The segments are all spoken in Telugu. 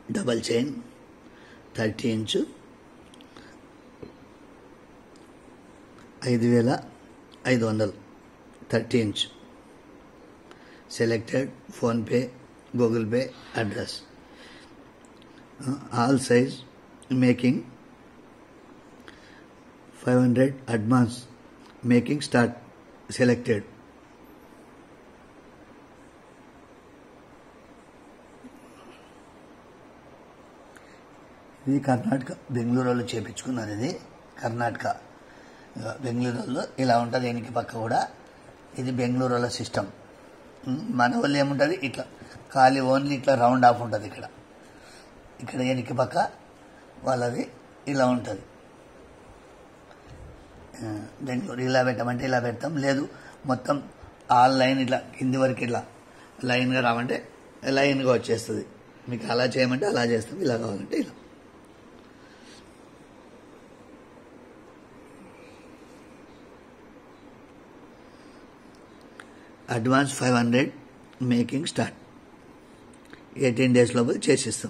డబల్ చైన్ థర్టీ ఇంచు ఐదు వేల ఐదు వందలు thirty inch selected PhonePe Google Pay address all size making five hundred advance making start selected ఇది కర్ణాటక బెంగళూరు వాళ్ళు చేపించుకున్నారు ఇది కర్ణాటక బెంగళూరు వాళ్ళు ఇలా ఉంటుంది వెనక పక్క కూడా ఇది బెంగళూరు వాళ్ళ సిస్టమ్ మన వాళ్ళు ఏముంటుంది ఇట్లా ఖాళీ ఓన్లీ ఇట్లా రౌండ్ ఆఫ్ ఉంటుంది ఇక్కడ ఇక్కడ వెనక పక్క వాళ్ళది ఇలా ఉంటుంది బెంగళూరు ఇలా పెట్టమంటే ఇలా పెడతాం లేదు మొత్తం ఆల్ లైన్ ఇట్లా కింది వరకు ఇట్లా లైన్గా రావంటే లైన్గా వచ్చేస్తుంది మీకు అలా చేయమంటే అలా చేస్తాం ఇలా కావాలంటే ఇలా advance five hundred making start eighteen days లోపల చేసిస్తాం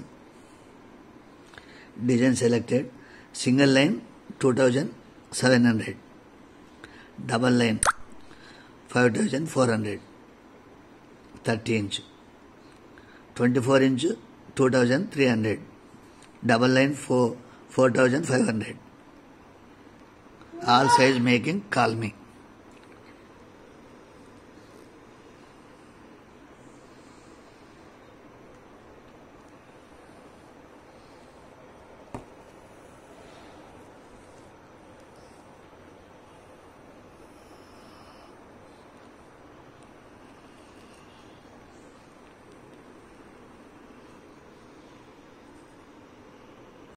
design selected single line two thousand seven hundred double line five thousand four hundred thirty inch twenty four inch two thousand three hundred double line four four thousand five hundred all size making call మీ